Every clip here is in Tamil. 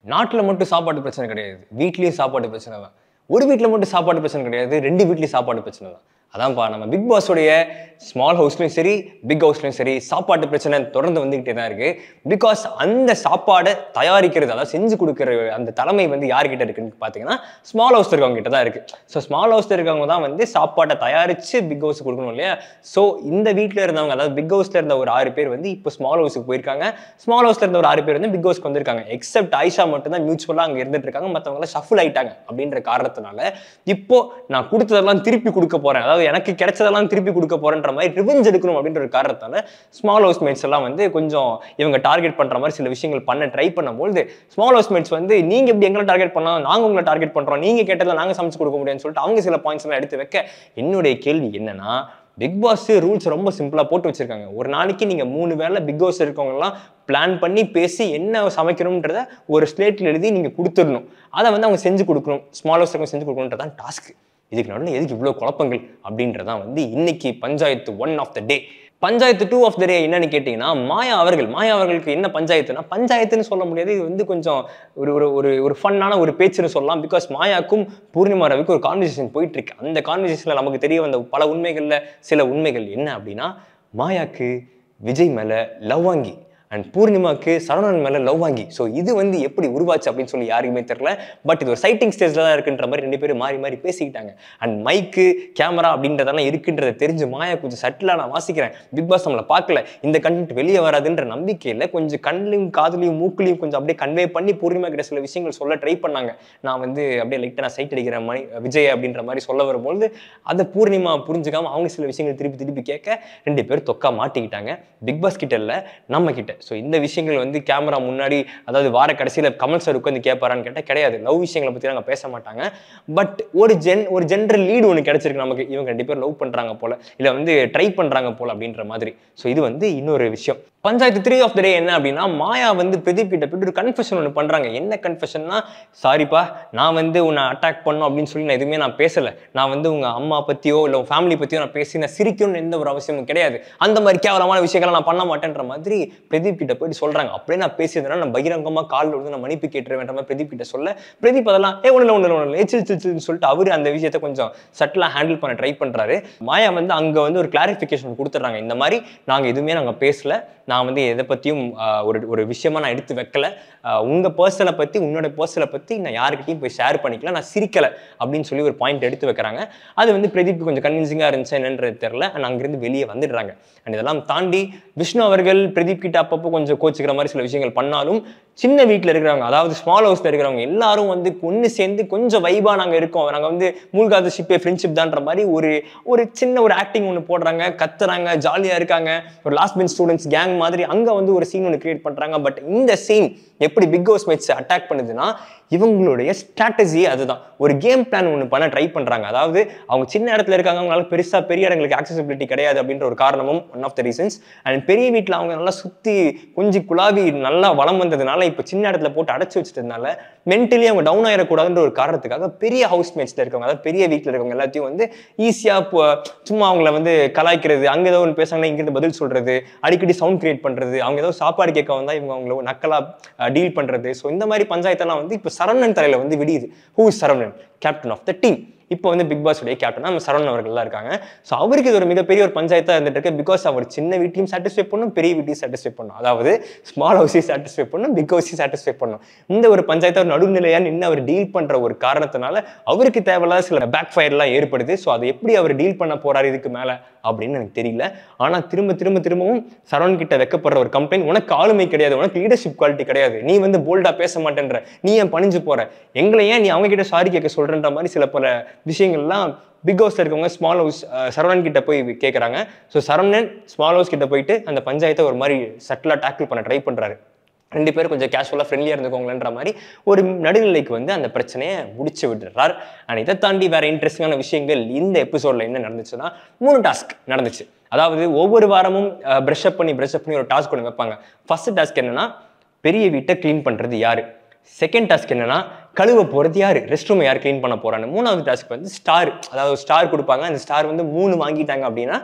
நாட்டில் மட்டும் சாப்பாடு பிரச்சனை கிடையாது வீட்லேயும் சாப்பாடு பிரச்சனை தான் ஒரு வீட்டில் மட்டும் சாப்பாடு பிரச்சனை கிடையாது ரெண்டு வீட்லேயும் சாப்பாடு பிரச்சனை தான் அதான்ப்பா நம்ம பிக் பாஸோடைய ஸ்மால் ஹவுஸ்லையும் சரி பிக் ஹவுஸ்லையும் சரி சாப்பாட்டு பிரச்சனை தொடர்ந்து வந்துக்கிட்டே தான் இருக்கு பிகாஸ் அந்த சாப்பாடை தயாரிக்கிறது அதாவது செஞ்சு கொடுக்குற அந்த தலைமை வந்து யார்கிட்ட இருக்குன்னு பார்த்தீங்கன்னா ஸ்மால் ஹவுஸ் இருக்கவங்க கிட்ட தான் இருக்கு ஸோ ஸ்மால் ஹவுஸ்ல இருக்கவங்க தான் வந்து சாப்பாட்டை தயாரிச்சு பிக் ஹவுஸ் கொடுக்கணும் இல்லையா ஸோ இந்த வீட்டில் இருந்தவங்க அதாவது பிக் ஹவுஸ்ல இருந்த ஒரு ஆறு பேர் வந்து இப்போ ஸ்மால் ஹவுஸுக்கு போயிருக்காங்க ஸ்மால் ஹவுஸ்ல இருந்த ஒரு ஆறு பேர் வந்து பிக் ஹவுஸ்க்கு வந்திருக்காங்க எக்ஸப்ட் ஆயிஷா மட்டும் தான் மியூச்சுவலாக அங்கே இருந்துட்டு இருக்காங்க மற்றவங்க ஷஃபிள் ஆயிட்டாங்க அப்படின்ற காரணத்தினால இப்போ நான் கொடுத்ததெல்லாம் திருப்பி கொடுக்க போறேன் அதாவது எனக்கு கிடைச்சதெல்லாம் திருப்பி கொடுக்க போறேன்ற மாதிரி ரிவெஞ்ச் எடுக்கணும் அப்படின்ற ஒரு காரணத்தால ஸ்மால் ஹவுஸ் மேட்ஸ் எல்லாம் வந்து கொஞ்சம் இவங்க டார்கெட் பண்ற மாதிரி சில விஷயங்கள் பண்ண ட்ரை பண்ணும்போது ஸ்மால் ஹவுஸ் மேட்ஸ் வந்து நீங்க எப்படி எங்களை டார்கெட் பண்ணலாம் நாங்க உங்களை டார்கெட் பண்றோம் நீங்க கேட்டதில் நாங்க சமைச்சு கொடுக்க முடியும்னு சொல்லிட்டு அவங்க சில பாயிண்ட்ஸ் எல்லாம் எடுத்து வைக்க என்னுடைய கேள்வி என்னன்னா பிக் பாஸ் ரூல்ஸ் ரொம்ப சிம்பிளா போட்டு வச்சிருக்காங்க ஒரு நாளைக்கு நீங்க மூணு வேளை பிக் பாஸ் இருக்கவங்க எல்லாம் பிளான் பண்ணி பேசி என்ன சமைக்கணும்ன்றத ஒரு ஸ்லேட்ல எழுதி நீங்க கொடுத்துடணும் அதை வந்து அவங்க செஞ்சு கொடுக்கணும் ஸ்மால் ஹவுஸ் இருக்கவங்க செஞ்சு கொடுக்கணுன்றதான் டாஸ்க் இதுக்கு நடுவில் எதுக்கு இவ்வளோ குழப்பங்கள் அப்படின்றதான் வந்து இன்னைக்கு panchayat one of the day panchayat two of the day என்னன்னு கேட்டிங்கன்னா மாயா அவர்கள் மாயா அவர்களுக்கு என்ன பஞ்சாயத்துனா பஞ்சாயத்துன்னு சொல்ல முடியாது இது வந்து கொஞ்சம் ஒரு ஒரு ஒரு ஒரு ஃபன்னான ஒரு பேச்சுன்னு சொல்லலாம் பிகாஸ் மாயாக்கும் பூர்ணிமா ரவிக்கும் ஒரு கான்வர்சேஷன் போயிட்டு இருக்கு அந்த கான்வர்சேஷனில் நமக்கு தெரிய வந்த பல உண்மைகளில் சில உண்மைகள் என்ன அப்படின்னா மாயாக்கு விஜய் மேலே லவ் வாங்கி அண்ட் பூர்ணிமாக்கு சரவணன் மேலே லவ் வாங்கி ஸோ இது வந்து எப்படி உருவாச்சு அப்படின்னு சொல்லி யாருக்குமே தெரியல பட் இது ஒரு சைட்டிங் ஸ்டேஜில் தான் இருக்குன்ற மாதிரி ரெண்டு பேரும் மாறி மாறி பேசிக்கிட்டாங்க அண்ட் மைக்கு கேமரா அப்படின்றதெல்லாம் இருக்குன்றத தெரிஞ்சு மாயா கொஞ்சம் சட்டிலாக நான் வாசிக்கிறேன் பிக் பாஸ் நம்மளை பார்க்கல இந்த கண்டென்ட் வெளியே வராதுன்ற நம்பிக்கையில் கொஞ்சம் கண்ணிலையும் காதுலையும் மூக்குலையும் கொஞ்சம் அப்படியே கன்வே பண்ணி பூர்ணிமா கிட்ட சில விஷயங்கள் சொல்ல ட்ரை பண்ணாங்க நான் வந்து அப்படியே லைட்டாக நான் சைட் அடிக்கிறேன் மணி விஜய் அப்படின்ற மாதிரி சொல்ல வரும்பொழுது அதை பூர்ணிமா புரிஞ்சுக்காம அவங்க சில விஷயங்கள் திருப்பி திருப்பி கேட்க ரெண்டு பேர் தொக்கா மாட்டிக்கிட்டாங்க பிக் பாஸ் கிட்ட இல்லை நம்ம கிட்ட ஸோ இந்த விஷயங்கள் வந்து கேமரா முன்னாடி அதாவது வார கடைசியில் கமல் சார் உட்காந்து கேட்பாரான்னு கேட்டால் கிடையாது லவ் விஷயங்களை பற்றி நாங்கள் பேச மாட்டாங்க பட் ஒரு ஜென் ஒரு ஜென்ரல் லீடு ஒன்று கிடைச்சிருக்கு நமக்கு இவங்க ரெண்டு பேர் லவ் பண்ணுறாங்க போல இல்லை வந்து ட்ரை பண்ணுறாங்க போல அப்படின்ற மாதிரி ஸோ இது வந்து இன்னொரு விஷயம் panchayat three of the day என்ன அப்படின்னா மாயா வந்து பிரதீப் கிட்ட போயிட்டு ஒரு கன்ஃபெஷன் ஒன்று பண்ணுறாங்க என்ன கன்ஃபெஷன்னா சாரிப்பா நான் வந்து உன்னை அட்டாக் பண்ணும் அப்படின்னு சொல்லி நான் எதுவுமே நான் பேசலை நான் வந்து உங்கள் அம்மா பற்றியோ இல்லை உங்கள் ஃபேமிலி பற்றியோ நான் பேசி நான் சிரிக்கணும்னு எந்த ஒரு அவசியமும் கிடையாது அந்த மாதிரி கேவலமான விஷயங்களை நான் பண்ண மாட்டேன்ற மாதிரி பிரதீப் கிட்ட போயிட்டு சொல்கிறாங்க அப்படியே நான் பேசியதுனா நான் பகிரங்கமாக காலில் விழுந்து நான் மன்னிப்பு கேட்டுருவேன்ற மாதிரி பிரதீப் கிட்ட சொல்ல பிரதீப் அதெல்லாம் ஏ ஒன்றும் ஒன்று ஒன்று ஏச்சில் சில்னு சொல்லிட்டு அவர் அந்த விஷயத்தை கொஞ்சம் சட்டிலாக ஹேண்டில் பண்ண ட்ரை பண்ணுறாரு மாயா வந்து அங்கே வந்து ஒரு கிளாரிஃபிகேஷன் கொடுத்துட்றாங்க இந்த மாதிரி நாங்கள் எதுவுமே நாங்கள் பேசல நான் வந்து எதை பற்றியும் ஒரு ஒரு விஷயமா நான் எடுத்து வைக்கல ஆஹ் உங்க பர்சனை பற்றி உன்னோட பர்சனை பற்றி நான் யாருக்கிட்டையும் போய் ஷேர் பண்ணிக்கல நான் சிரிக்கல அப்படின்னு சொல்லி ஒரு பாயிண்ட் எடுத்து வைக்கிறாங்க அது வந்து பிரதீப் கொஞ்சம் கன்வின்சிங்காக இருந்துச்சு என்னன்றது தெரில அண்ட் அங்கேருந்து வெளியே வந்துடுறாங்க அண்ட் இதெல்லாம் தாண்டி விஷ்ணு அவர்கள் பிரதீப் கிட்ட அப்பப்போ கொஞ்சம் கோச்சிக்கிற மாதிரி சில விஷயங்கள் பண்ணாலும் சின்ன வீட்டில் இருக்கிறவங்க அதாவது ஸ்மால் ஹவுஸில் இருக்கிறவங்க எல்லாரும் வந்து ஒன்று சேர்ந்து கொஞ்சம் வைபாக நாங்கள் இருக்கோம் நாங்கள் வந்து மூழ்காத ஷிப்பே ஃப்ரெண்ட்ஷிப் தான்ற மாதிரி ஒரு ஒரு சின்ன ஒரு ஆக்டிங் ஒன்று போடுறாங்க கத்துறாங்க ஜாலியாக இருக்காங்க ஒரு லாஸ்ட் பெஞ்ச் ஸ்டூடெண்ட்ஸ் கேங் மாதிரி அங்கே வந்து ஒரு சீன் ஒன்று கிரியேட் பண்ணுறாங்க பட் இந்த சீன் எப்படி பிக் ஹவுஸ் மேட்ச் அட்டாக் பண்ணுதுன்னா இவங்களுடைய ஸ்ட்ராட்டஜியே அதுதான் ஒரு கேம் பிளான் ஒன்று பண்ண ட்ரை பண்ணுறாங்க அதாவது அவங்க சின்ன இடத்துல இருக்காங்க அவங்களால பெருசாக பெரிய இடங்களுக்கு ஆக்சசிபிலிட்டி கிடையாது அப்படின்ற ஒரு காரணமும் one of the reasons and பெரிய வீட்டில் அவங்க நல்லா சுற்றி கொஞ்சி குழாவி நல்லா வளம் வந்ததுனால இப்போ சின்ன இடத்துல போட்டு அடைச்சி வச்சதுனால மென்டலி அவங்க டவுன் ஆயிடக்கூடாதுன்ற ஒரு காரணத்துக்காக பெரிய ஹவுஸ் மேட்ச்ல இருக்கவங்க அதாவது பெரிய வீட்டில் இருக்கவங்க எல்லாத்தையும் வந்து ஈஸியாக சும்மா அவங்கள வந்து கலாய்க்கிறது அங்கே ஏதோ ஒன்று பேசுறாங்கன்னா இங்கிருந்து பதில் சொல்றது அடிக்கடி சவுண்ட் கிரியேட் பண்றது அவங்க ஏதோ சாப்பாடு கேட்க வந்தா இவங்க அவங்கள நக்கலா டீல் பண்றது ஸோ இந்த மாதிரி பஞ்சாயத்தெல்லாம் வந்து இப்போ சரவணன் தலையில வந்து விடியுது who is Saravanan captain of the team இப்போ வந்து பிக் பாஸ் உடைய கேப்டன் நம்ம சரவணன் அவர்கள்லாம் இருக்காங்க ஸோ அவருக்கு இது ஒரு மிகப்பெரிய ஒரு பஞ்சாயத்தாக இருந்துட்டு இருக்கு பிகாஸ் அவர் சின்ன வீட்டையும் சாட்டிஸ்ஃபை பண்ணும் பெரிய வீட்டையும் சாட்டிஸ்ஃபை பண்ணும் அதாவது ஸ்மால் ஹவுஸையும் சாட்டிஸ்ஃபை பண்ணும் பிக் ஹவுஸையும் சாட்டிஸ்ஃபை பண்ணும் இந்த ஒரு பஞ்சாயத்தை ஒரு நடுநிலையாக நின்று அவர் டீல் பண்ற ஒரு காரணத்தினால அவருக்கு தேவையில்லாத சில பேக் ஃபயர்லாம் ஏற்படுது ஸோ அதை எப்படி அவர் டீல் பண்ண போறாரு இதுக்கு மேலே அப்படின்னு எனக்கு தெரியல ஆனால் திரும்ப திரும்ப திரும்பவும் சரவணன் கிட்ட வைக்கப்படுற ஒரு கம்ப்ளைண்ட் உனக்கு ஆளுமை கிடையாது உனக்கு லீடர்ஷிப் குவாலிட்டி கிடையாது நீ வந்து போல்டா பேச மாட்டேன்ற நீ ஏன் பணிஞ்சு போற எங்களை ஏன் நீ அவங்க கிட்ட சாரி கேட்க சொல்றன்ற மாதிரி சில பல விஷயங்கள்லாம் பிக் ஹவுஸ்ல இருக்கவங்க ஸ்மால் ஹவுஸ் சரவணன் கிட்ட போய் கேட்குறாங்க ஸோ சரவணன் ஸ்மால் ஹவுஸ் கிட்ட போயிட்டு அந்த பஞ்சாயத்தை ஒரு மாதிரி சட்டிலாக டேக்கிள் பண்ண ட்ரை பண்றாரு ரெண்டு பேரும் கொஞ்சம் கேஷுவலாக ஃப்ரெண்ட்லியாக இருந்துக்கோங்களேன்ற மாதிரி ஒரு நடுநிலைக்கு வந்து அந்த பிரச்சனையை முடிச்சு விட்டுறார் அண்ட் இதை தாண்டி வேற இன்ட்ரெஸ்டிங்கான விஷயங்கள் இந்த எபிசோட்ல என்ன நடந்துச்சுன்னா மூணு டாஸ்க் நடந்துச்சு அதாவது ஒவ்வொரு வாரமும் ப்ரஷ் அப் பண்ணி ப்ரஷ் அப் பண்ணி ஒரு டாஸ்க் ஒன்று வைப்பாங்க ஃபர்ஸ்ட் டாஸ்க் என்னன்னா பெரிய வீட்டை க்ளீன் பண்ணுறது யாரு செகண்ட் டாஸ்க் என்னன்னா கழுவ போகிறது யாரு ரெஸ்ட் ரூம் யார் க்ளீன் பண்ண போறான்னு மூணாவது டாஸ்க் வந்து ஸ்டார் அதாவது ஸ்டார் கொடுப்பாங்க அந்த ஸ்டார் வந்து மூணு வாங்கிட்டாங்க அப்படின்னா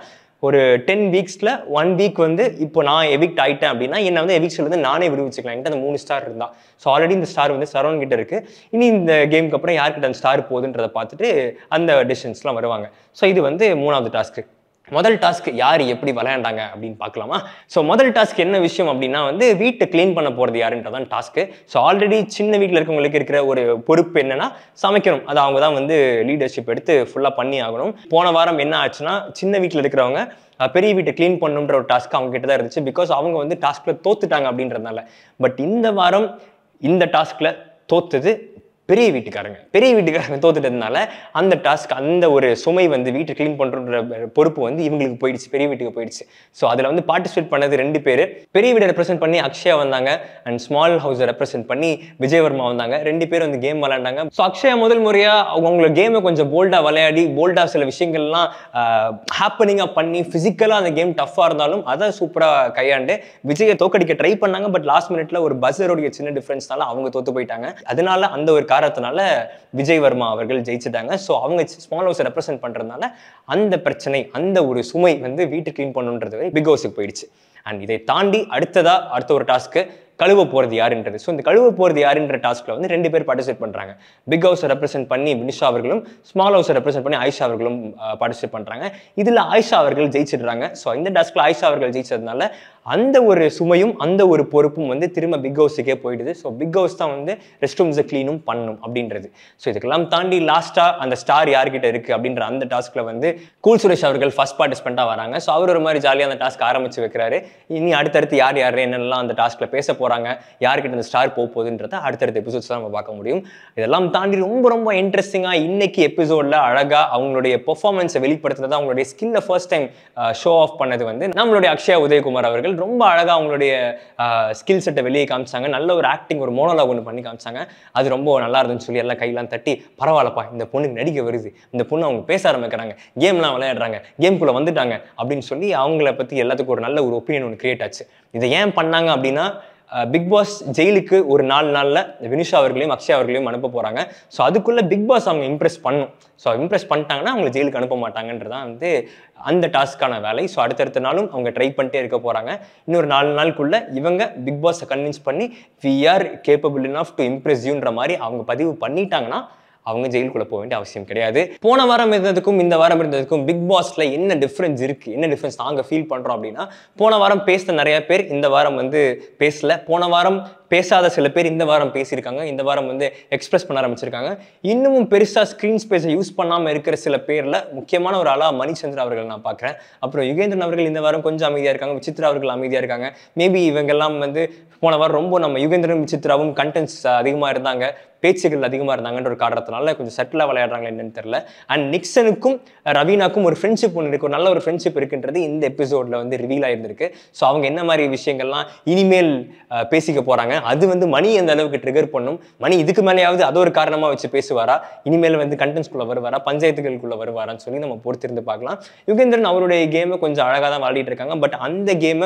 ஒரு டென் வீக்ஸில் ஒன் வீக் வந்து இப்போ நான் எவிக்ட் ஆயிட்டேன் அப்படின்னா என்னை வந்து எவிக்ஸ்ல இருந்து நானே விடுவிச்சுக்கலாம் என்கிட்ட அந்த மூணு ஸ்டார் இருந்தா ஸோ ஆல்ரெடி இந்த ஸ்டார் வந்து சரவண் கிட்ட இருக்கு இனி இந்த கேமுக்கு அப்புறம் யார்கிட்ட அந்த ஸ்டார் போகுதுன்றதை பார்த்துட்டு அந்த டிசிஷன்ஸ்லாம் வருவாங்க ஸோ இது வந்து மூணாவது டாஸ்க்கு முதல் டாஸ்க் யார் எப்படி விளையாண்டாங்க அப்படின்னு பார்க்கலாமா ஸோ முதல் டாஸ்க் என்ன விஷயம் அப்படின்னா வந்து வீட்டை க்ளீன் பண்ண போகிறது யாருன்றதான் டாஸ்க்கு ஸோ ஆல்ரெடி சின்ன வீட்டில் இருக்கவங்களுக்கு இருக்கிற ஒரு பொறுப்பு என்னன்னா சமைக்கணும் அது அவங்க தான் வந்து லீடர்ஷிப் எடுத்து ஃபுல்லாக பண்ணி ஆகணும் போன வாரம் என்ன ஆச்சுன்னா சின்ன வீட்டில் இருக்கிறவங்க அஹ், பெரிய வீட்டை க்ளீன் பண்ணணுன்ற ஒரு டாஸ்க் அவங்க கிட்ட தான் இருந்துச்சு பிகாஸ் அவங்க வந்து டாஸ்க்ல தோத்துட்டாங்க அப்படின்றதுனால பட் இந்த வாரம் இந்த டாஸ்க்ல தோத்தது பெரிய வீட்டுக்காரங்க பெரிய வீட்டுக்காரங்க தோத்துட்டதுனால அந்த டாஸ்க் அந்த ஒரு சுமை வந்து வீட்டை க்ளீன் பண்ணுற பொறுப்பு வந்து இவங்களுக்கு போயிடுச்சு பெரிய வீட்டுக்கு போயிடுச்சு ஸோ அதில் வந்து பார்ட்டிசிபேட் பண்ணது ரெண்டு பேர் பெரிய வீட்டை ரெப்ரசென்ட் பண்ணி அக்ஷயா வந்தாங்க அண்ட் ஸ்மால் ஹவுஸை ரெப்ரசென்ட் பண்ணி விஜயவர்மா வந்தாங்க ரெண்டு பேரும் வந்து கேம் விளையாண்டாங்க ஸோ அக்ஷயா முதல் முறையாக அவங்களோட கேமை கொஞ்சம் போல்டாக விளையாடி போல்டாக சில விஷயங்கள்லாம் ஹாப்பனிங்காக பண்ணி ஃபிசிக்கலாக அந்த கேம் டஃப்பாக இருந்தாலும் அதை சூப்பராக கையாண்டு விஜயை தோக்கடிக்க ட்ரை பண்ணாங்க பட் லாஸ்ட் மினிட்ல ஒரு பஸ்ஸருடைய சின்ன டிஃப்ரென்ஸ்னால அவங்க தோத்து போயிட்டாங்க அதனால அந்த ஒரு காரணத்தினால விஜய் வர்மா அவர்கள் ஜெயிச்சிட்டாங்க ஸோ அவங்க ஸ்மால் ஹவுஸை ரெப்ரசென்ட் பண்ணுறதுனால அந்த பிரச்சனை அந்த ஒரு சுமை வந்து வீட்டு க்ளீன் பண்ணுன்றது பிக் ஹவுஸுக்கு போயிடுச்சு அண்ட் இதை தாண்டி அடுத்ததா அடுத்த ஒரு டாஸ்க்கு கழுவ போகிறது யாருன்றது ஸோ இந்த கழுவ போகிறது யாருன்ற டாஸ்க்ல வந்து ரெண்டு பேர் பார்ட்டிசிபேட் பண்ணுறாங்க பிக் ஹவுஸை ரெப்ரசென்ட் பண்ணி வினிஷா அவர்களும் ஸ்மால் ஹவுஸை ரெப்ரசென்ட் பண்ணி ஆயிஷா அவர்களும் பார்ட்டிசிபேட் பண்ணுறாங்க இதில் ஆயிஷா அவர்கள் ஜெயிச்சிடுறாங்க ஸோ இந்த டாஸ்க்ல ஆயிஷா அவர்கள் ஜெயிச்சதுனால அந்த ஒரு சுமையும் அந்த ஒரு பொறுப்பும் வந்து திரும்ப பிக் ஹவுஸுக்கே போயிடுது ஸோ பிக் ஹவுஸ் தான் வந்து ரெஸ்ட் ரூம்ஸை க்ளீனும் பண்ணணும் அப்படின்றது ஸோ இதுக்கெல்லாம் தாண்டி லாஸ்ட்டாக அந்த ஸ்டார் யார்கிட்ட இருக்குது அப்படின்ற அந்த டாஸ்க்ல வந்து கூல் சுரேஷ் அவர்கள் ஃபர்ஸ்ட் பார்ட்டிசிபெண்ட்டாக வராங்க ஸோ அவர் ஒரு மாதிரி ஜாலியாக அந்த டாஸ்க் ஆரம்பிச்சு வைக்கிறாரு இனி அடுத்தடுத்து யார் யார் என்னென்னலாம் அந்த டாஸ்க்ல பேச போகிறாங்க யார்கிட்ட அந்த ஸ்டார் போக போகுதுன்றத அடுத்தடுத்த எபிசோட்ஸ் தான் நம்ம பார்க்க முடியும் இதெல்லாம் தாண்டி ரொம்ப ரொம்ப இன்ட்ரெஸ்டிங்காக இன்னைக்கு எபிசோடில் அழகாக அவங்களுடைய பெர்ஃபார்மன்ஸை வெளிப்படுத்துறது அவங்களுடைய ஸ்கில்ல ஃபர்ஸ்ட் டைம் ஷோ ஆஃப் பண்ணது வந்து நம்மளுடைய அக்ஷயா உதயகுமார் அவர்கள் ரொம்ப அழகாக அவங்களுடைய ஸ்கில் செட்டை வெளியே காமிச்சாங்க நல்ல ஒரு ஆக்டிங் ஒரு மோனோலாக் ஒன்று பண்ணி காமிச்சாங்க அது ரொம்ப நல்லா இருந்துன்னு சொல்லி எல்லாம் கையெல்லாம் தட்டி பரவாயில்லப்பா இந்த பொண்ணுக்கு நடிக்க வருது இந்த பொண்ணு அவங்க பேச ஆரம்பிக்கிறாங்க கேம்லாம் விளையாடுறாங்க கேம்குள்ளே வந்துட்டாங்க அப்படின்னு சொல்லி அவங்கள பற்றி எல்லாத்துக்கும் ஒரு நல்ல ஒரு ஒப்பீனியன் ஒன்று கிரியேட் ஆச்சு இதை ஏன் பண்ணாங்க அப்படின்னா பிக் பாஸ் ஜெயிலுக்கு ஒரு நாலு நாளில் வினிஷா அவர்களையும் அக்ஷயா அவர்களையும் அனுப்ப போகிறாங்க ஸோ அதுக்குள்ளே பிக் பாஸ் அவங்க இம்ப்ரெஸ் பண்ணும் ஸோ இம்ப்ரெஸ் பண்ணிட்டாங்கன்னா அவங்க ஜெயிலுக்கு அனுப்ப மாட்டாங்கன்றதான் வந்து அந்த டாஸ்க்கான வேலை ஸோ அடுத்தடுத்த நாளும் அவங்க ட்ரை பண்ணிட்டே இருக்க போகிறாங்க இன்னொரு நாலு நாளுக்குள்ள இவங்க பிக் பாஸை கன்வின்ஸ் பண்ணி we are capable enough to impress யூன்ற மாதிரி அவங்க பதிவு பண்ணிட்டாங்கன்னா அவங்க ஜெயிலுக்குள்ள போக வேண்டிய அவசியம் கிடையாது போன வாரம் இருந்ததுக்கும் இந்த வாரம் இருந்ததுக்கும் பிக் பாஸ்ல என்ன டிஃப்ரென்ஸ் இருக்கு என்ன டிஃப்ரென்ஸ் நாங்க ஃபீல் பண்றோம் அப்படின்னா போன வாரம் பேசின நிறைய பேர் இந்த வாரம் வந்து பேசல போன வாரம் பேசாத சில பேர் இந்த வாரம் பேசியிருக்காங்க இந்த வாரம் வந்து எக்ஸ்பிரஸ் பண்ண ஆரம்பிச்சிருக்காங்க இன்னமும் பெருசா ஸ்கிரீன் ஸ்பேஸை யூஸ் பண்ணாம இருக்கிற சில பேர்ல முக்கியமான ஒரு ஆளா மணிச்சந்திரன் அவர்கள் நான் பார்க்குறேன் அப்புறம் யுகேந்திரன் அவர்கள் இந்த வாரம் கொஞ்சம் அமைதியா இருக்காங்க விசித்ரா அவர்கள் அமைதியா இருக்காங்க மேபி இவங்கெல்லாம் வந்து போன வாரம் ரொம்ப நம்ம யுகேந்திரன் விசித்ராவும் கண்டென்ட்ஸ் அதிகமா இருந்தாங்க பேச்சுகள் அதிகமாக இருந்தாங்கன்ற ஒரு காரணத்தினால கொஞ்சம் செட்டிலாக விளையாடுறாங்க என்னன்னு தெரியல அண்ட் நிக்சனுக்கும் ரவீனாக்கும் ஒரு ஃப்ரெண்ட்ஷிப் ஒன்று இருக்கு ஒரு நல்ல ஒரு ஃப்ரெண்ட்ஷிப் இருக்குன்றது இந்த எபிசோடில் வந்து ரிவீல் ஆயிருந்திருக்கு ஸோ அவங்க என்ன மாதிரி விஷயங்கள்லாம் இனிமேல் அஹ், பேசிக்க போகிறாங்க அது வந்து மணி எந்த அளவுக்கு ட்ரிகர் பண்ணும் மணி இதுக்கு மேலேயாவது அது ஒரு காரணமாக வச்சு பேசுவாரா இனிமேல் வந்து கண்டென்ட்ஸ்குள்ளே வருவாரா பஞ்சாயத்துகளுக்குள்ளே வருவாரான்னு சொல்லி நம்ம பொறுத்திருந்து பார்க்கலாம் யுகேந்திரன் அவருடைய கேமை கொஞ்சம் அழகாக தான் விளையாடிட்டு இருக்காங்க பட் அந்த கேமை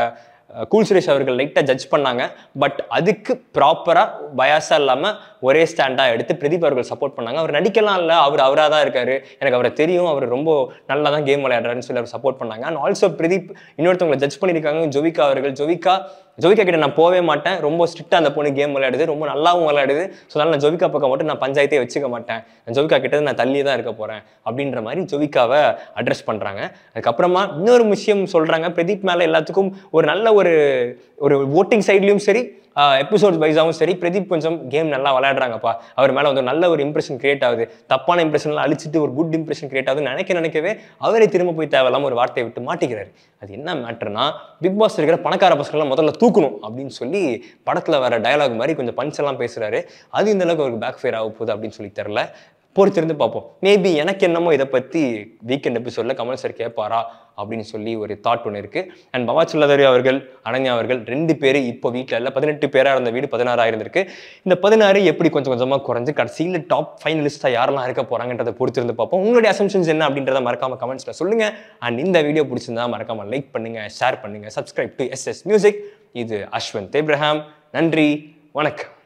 கூல் சுரேஷ் அவர்கள் லைட்டாக ஜட்ஜ் பண்ணாங்க பட் அதுக்கு ப்ராப்பராக பயாஸாக இல்லாமல் ஒரே ஸ்டாண்டாக எடுத்து பிரதீப் அவர்கள் சப்போர்ட் பண்ணாங்க அவர் நடிக்கலாம் இல்லை அவர் அவராக தான் இருக்காரு எனக்கு அவரை தெரியும் அவர் ரொம்ப நல்லா தான் கேம் விளையாடுறாருன்னு சொல்லி அவர் சப்போர்ட் பண்ணாங்க அண்ட் ஆல்சோ பிரதீப் இன்னொருத்தவங்களை ஜட்ஜ் பண்ணியிருக்காங்க ஜோவிகா அவர்கள் ஜோவிகா ஜோவிகா கிட்ட நான் போவே மாட்டேன் ரொம்ப ஸ்ட்ரிக்டாக அந்த பொண்ணு கேம் விளையாடுது ரொம்ப நல்லாவும் விளையாடுது ஸோ அதனால நான் ஜோவிகா பக்கம் மட்டும் நான் பஞ்சாயத்தே வச்சுக்க மாட்டேன் நான் ஜோவிகா கிட்ட நான் தள்ளி தான் இருக்க போகிறேன் அப்படின்ற மாதிரி ஜோவிகாவை அட்ரஸ் பண்ணுறாங்க அதுக்கப்புறமா இன்னொரு விஷயம் சொல்கிறாங்க பிரதீப் மேலே எல்லாத்துக்கும் ஒரு நல்ல ஒரு ஒரு ஓட்டிங் சைட்லேயும் சரி எபிசோட் வைஸாகவும் சரி பிரதீப் கொஞ்சம் கேம் நல்லா விளையாடுறாங்கப்பா அவர் மேலே வந்து ஒரு நல்ல ஒரு இம்ப்ரெஷன் கிரியேட் ஆகுது தப்பான இம்ப்ரெஷன்லாம் அழிச்சிட்டு ஒரு குட் இம்ப்ரெஷன் கிரியேட் ஆகுது நினைக்க நினைக்கவே அவரே திரும்ப போய் தேவையில்லாம ஒரு வார்த்தையை விட்டு மாட்டிக்கிறாரு அது என்ன மேட்டர்னா பிக் பாஸ் இருக்கிற பணக்கார பசங்களாம் முதல்ல தூக்கணும் அப்படின்னு சொல்லி படத்தில் வர டயலாக் மாதிரி கொஞ்சம் பஞ்ச் எல்லாம் பேசுறாரு அது இந்த அளவுக்கு அவருக்கு பேக் ஃபேர் ஆக போகுது அப்படின்னு சொல்லி தெரில பொறுத்திருந்து பார்ப்போம் மேபி எனக்கு என்னமோ இதை பற்றி வீக்கெண்ட் எபிசோடில் கமல் சார் கேட்பாரா அப்படின்னு சொல்லி ஒரு தாட் ஒன்று இருக்கு அண்ட் பவா செல்லதரி அவர்கள் அனன்யா அவர்கள் ரெண்டு பேர் இப்போ வீட்டில் இல்லை பதினெட்டு பேராக இருந்த வீடு பதினாறாக இருந்திருக்கு இந்த பதினாறு எப்படி கொஞ்சம் கொஞ்சமாக குறைஞ்சு கடைசியில் டாப் ஃபைனலிஸ்ட்டாக யாரெல்லாம் இருக்க போகிறாங்கன்றதை பொறுத்திருந்து பார்ப்போம் உங்களுடைய அசம்ஷன்ஸ் என்ன அப்படின்றத மறக்காம கமெண்ட்ஸில் சொல்லுங்க அண்ட் இந்த வீடியோ பிடிச்சிருந்தா மறக்காம லைக் பண்ணுங்க ஷேர் பண்ணுங்க subscribe to S S music இது அஸ்வந்த் ஏப்ரஹாம் நன்றி வணக்கம்